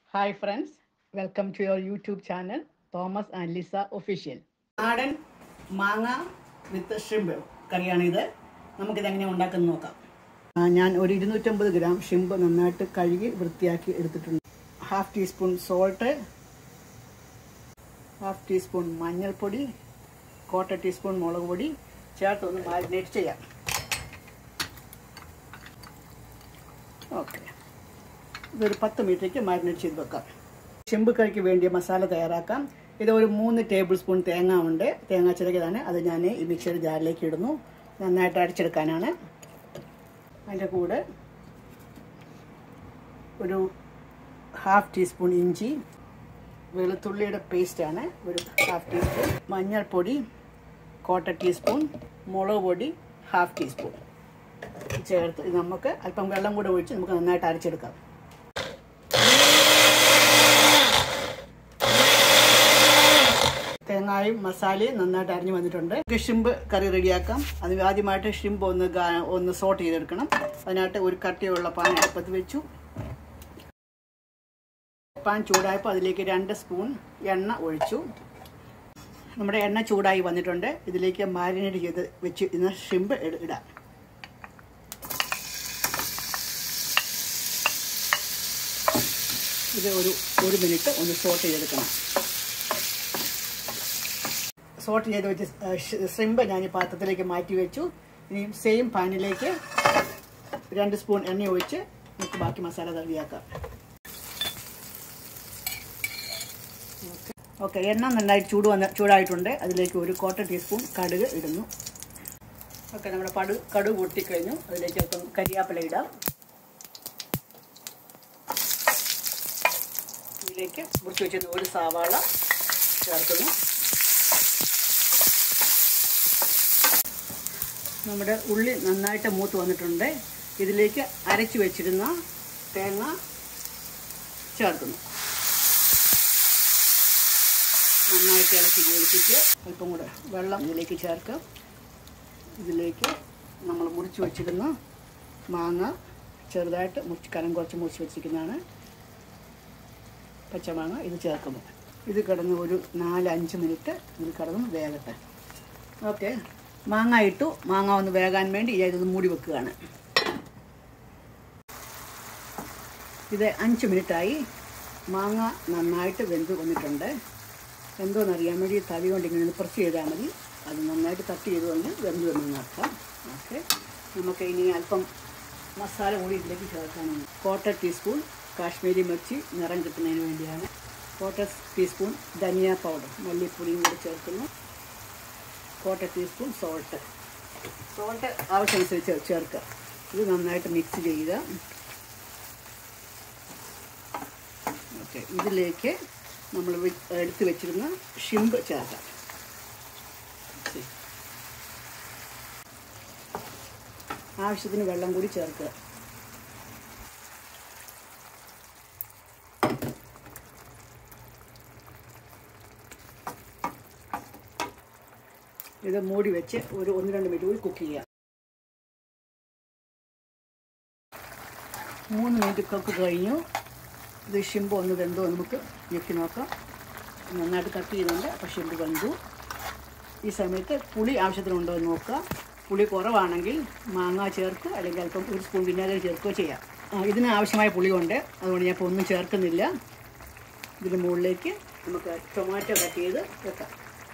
Hi friends welcome to your YouTube channel Thomas and Lisa official നാടൻ മാങ്ങ വിത്ത് ഷിംബ് കറിയാണിത് നമുക്കിത് എങ്ങനെയാണ് ഉണ്ടാക്കുന്നത് നോക്കാം ആ, ഞാൻ ഒരു ഇരുന്നൂറ്റമ്പത് ഗ്രാം ഷിംബ് നന്നായിട്ട് കഴുകി വൃത്തിയാക്കി എടുത്തിട്ടുണ്ട് half teaspoon salt half teaspoon മഞ്ഞൾപ്പൊടി ക്വാർട്ടർ ടീസ്പൂൺ മുളക് പൊടി ചേർത്തൊന്ന് മാരിനേറ്റ് ചെയ്യാം ഓക്കെ ഇതൊരു പത്ത് മിനിറ്റേക്ക് മാരിനേറ്റ് ചെയ്ത് വെക്കാം ചെമ്പ് കറിക്ക് വേണ്ടിയ മസാല തയ്യാറാക്കാം ഇത് ഒരു മൂന്ന് ടേബിൾ സ്പൂൺ തേങ്ങ ഉണ്ട് തേങ്ങ ചിരകിയതാണ് അത് ഞാൻ ഈ മിക്സർ ജാറിലേക്ക് ഇടുന്നു നന്നായിട്ട് അരച്ചെടുക്കാനാണ് അതിൻ്റെ കൂടെ ഒരു ഹാഫ് ടീസ്പൂൺ ഇഞ്ചി വെളുത്തുള്ളിയുടെ പേസ്റ്റാണ് ഒരു ഹാഫ് ടീസ്പൂൺ മഞ്ഞൾപ്പൊടി ക്വാർട്ടർ ടീസ്പൂൺ മുളക് പൊടി ഹാഫ് ടീസ്പൂൺ ചേർത്ത് ഇത് നമുക്ക് അല്പം വെള്ളം കൂടെ ഒഴിച്ച് നമുക്ക് നന്നായിട്ട് അരച്ചെടുക്കാം തേങ്ങായും മസാലയും നന്നായിട്ട് അരിഞ്ഞു വന്നിട്ടുണ്ട് നമുക്ക് ഷിമ്പ് കറി റെഡിയാക്കാം അതിന് ആദ്യമായിട്ട് ഷിമ്പ് ഒന്ന് ഗാ- ഒന്ന് സോട്ട് ചെയ്തെടുക്കണം അതിനായിട്ട് ഒരു കട്ടിയുള്ള പാൻ അടുപ്പത്ത് വെച്ചു പാൻ ചൂടായപ്പോൾ അതിലേക്ക് രണ്ട് സ്പൂൺ എണ്ണ ഒഴിച്ചു നമ്മുടെ എണ്ണ ചൂടായി വന്നിട്ടുണ്ട് ഇതിലേക്ക് മാരിനേറ്റ് ചെയ്ത് വെച്ച് ഇന്ന് ഷിമ്പ് ഇട- ഇടാം ഇത് ഒരു ഒരു മിനിറ്റ് ഒന്ന് സോട്ട് ചെയ്തെടുക്കണം സോട്ട് ചെയ്ത് വെച്ച് ഷ്രിമ്പ് ഞാൻ ഈ പാത്രത്തിലേക്ക് മാറ്റി വെച്ചു ഇനി സെയിം പാനിലേക്ക് രണ്ട് സ്പൂൺ എണ്ണ ഒഴിച്ച് നമുക്ക് ബാക്കി മസാല റെഡിയാക്കാം ഓക്കെ എണ്ണ നന്നായിട്ട് ചൂട് വന്ന് ചൂടായിട്ടുണ്ട് അതിലേക്ക് ഒരു ക്വാർട്ടർ ടീസ്പൂൺ കടുക് ഇടുന്നു ഓക്കെ നമ്മുടെ പടു കടുക് പൊട്ടിക്കഴിഞ്ഞു അതിലേക്ക് അല്പം കരിയാപ്പില ഇടാം ഇതിലേക്ക് മുറിച്ച് വെച്ചിരുന്ന ഒരു സവാള ചേർക്കുന്നു നമ്മുടെ ഉള്ളി നന്നായിട്ട് മൂത്ത് വന്നിട്ടുണ്ട് ഇതിലേക്ക് അരച്ചു വെച്ചിരുന്ന തേങ്ങ ചേർക്കുന്നു നന്നായിട്ട് ഇളക്കി യോജിപ്പിച്ച് അല്പം കൂടെ വെള്ളം ഇതിലേക്ക് ചേർക്കാം ഇതിലേക്ക് നമ്മൾ മുറിച്ച് വെച്ചിരുന്ന മാങ്ങ ചെറുതായിട്ട് മുറിച്ച് കനം കുറച്ച് മുറിച്ച് വെച്ചിരിക്കുന്നതാണ് പച്ചമാങ്ങ ഇത് ചേർക്കുന്നു ഇത് കിടന്ന് ഒരു നാല് അഞ്ച് മിനിറ്റ് ഇത് കിടന്ന് വേകട്ടെ ഓക്കെ മാങ്ങ ഇട്ടു മാങ്ങ ഒന്ന് വേകാൻ വേണ്ടി ഞാൻ ഇത് മൂടി വെക്കുകയാണ് ഇത് അഞ്ച് മിനിറ്റായി മാങ്ങ നന്നായിട്ട് വെന്ത് വന്നിട്ടുണ്ട് എന്തോന്നറിയാൻ വേണ്ടി തവി കൊണ്ട് ഇങ്ങനെ ഒന്ന് പ്രസ് ചെയ്താൽ മതി അത് നന്നായിട്ട് കട്ട് ചെയ്തുകൊണ്ട് വെന്ത് വന്നു നടക്കാം ഓക്കെ നമുക്ക് ഇനി അല്പം മസാല കൂടി ഇതിലേക്ക് ചേർക്കാനുണ്ട് ക്വാർട്ടർ ടീസ്പൂൺ കാശ്മീരി മിർച്ചി നിറം കിട്ടുന്നതിന് വേണ്ടിയാണ് ക്വാർട്ടർ ടീസ്പൂൺ ധനിയ പൗഡർ മല്ലിപ്പൊടിയും കൂടി ചേർക്കുന്നു ക്വാർട്ടർ ടീസ്പൂൺ സോൾട്ട് സോൾട്ട് ആവശ്യമനുസരിച്ച് ചേർക്കുക ഇത് നന്നായിട്ട് മിക്സ് ചെയ്യുക ഓക്കെ ഇതിലേക്ക് നമ്മൾ വെ- എടുത്ത് വെച്ചിരുന്ന ഷിമ്പ് ചേർക്കാം ശരി. ആവശ്യത്തിന് വെള്ളം കൂടി ചേർക്കുക ഇത് മൂടി വെച്ച് ഒരു ഒന്ന് രണ്ട് മിനിറ്റ് കൂടി കുക്ക് ചെയ്യുക മൂന്ന് മിനിറ്റ് കുക്ക് കഴിഞ്ഞു ഇത് ഷിമ്പ് ഒന്ന് വെന്തോ നമുക്ക് ഞെക്കി നോക്കാം നന്നായിട്ട് കട്ട് ചെയ്യുന്നുണ്ട് അപ്പോൾ ഷിമ്പ് വെന്തു ഈ സമയത്ത് പുളി ആവശ്യത്തിനുണ്ടോ എന്ന് നോക്കുക പുളി കുറവാണെങ്കിൽ മാങ്ങ ചേർക്ക് അല്ലെങ്കിൽ അല്പം ഒരു സ്പൂൺ വിനാഗിരി ചേർക്കുകയോ ചെയ്യാം ആ, ഇതിന് ആവശ്യമായ പുളിയുണ്ട് അതുകൊണ്ട് ഞാൻ ഇപ്പോൾ ഒന്നും ചേർക്കുന്നില്ല ഇതിന് മുകളിലേക്ക് നമുക്ക് ടൊമാറ്റോ കട്ട് ചെയ്ത് വെക്കാം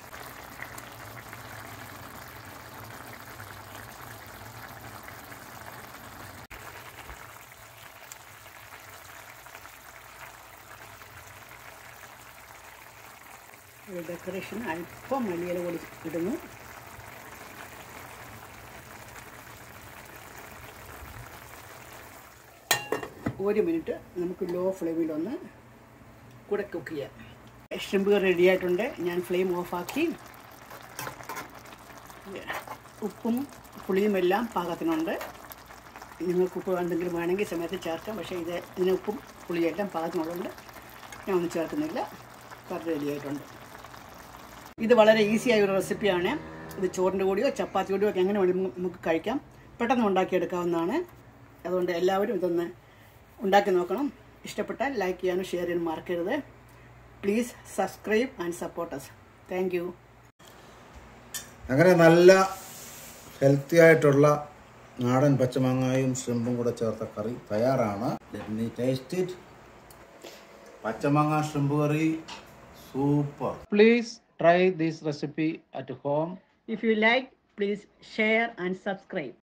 ഒരു ഡെക്കറേഷൻ അല്പം മല്ലിയില കൂടി ഇടുന്നു ഒരു മിനിറ്റ് നമുക്ക് ലോ ഫ്ലെയിമിലൊന്ന് കൂടെ കുക്ക് ചെയ്യാം ഷ്രിമ്പ് റെഡി ആയിട്ടുണ്ട് ഞാൻ ഫ്ലെയിം ഓഫാക്കി ഉപ്പും പുളിയും എല്ലാം പാകത്തിനുണ്ട് നിങ്ങൾക്ക് ഉപ്പ് എന്തെങ്കിലും വേണമെങ്കിൽ ഈ സമയത്ത് ചേർക്കാം പക്ഷേ ഇത് ഇതിന് ഉപ്പും പുളിയും എല്ലാം പാകത്തിനുള്ളതുകൊണ്ട് ഞാൻ ഒന്നും ചേർക്കുന്നില്ല കറി റെഡി ആയിട്ടുണ്ട് ഇത് വളരെ ഈസി ആയ ഒരു റെസിപ്പിയാണ് ഇത് ചോറിൻ്റെ കൂടെയോ ചപ്പാത്തി കൂടെയോ ഒക്കെ എങ്ങനെ വേണമെങ്കിലും നമുക്ക് കഴിക്കാം പെട്ടെന്ന് ഉണ്ടാക്കിയെടുക്കാവുന്നതാണ് അതുകൊണ്ട് എല്ലാവരും ഇതൊന്ന് ഉണ്ടാക്കി നോക്കണം ഇഷ്ടപ്പെട്ടാൽ ലൈക്ക് ചെയ്യാനും ഷെയർ ചെയ്യാനും മറക്കരുത് please subscribe and support us thank you അങ്ങനെ നല്ല ഹെൽത്തി ആയിട്ടുള്ള നാടൻ പച്ചമാങ്ങായും ഷ്രിമ്പും കൂടെ ചേർത്ത കറി തയ്യാറാണ് ടേസ്റ്റ് ഇറ്റ് പച്ചമാങ്ങ shrimp curry super Please try this recipe at home. If you like please share and subscribe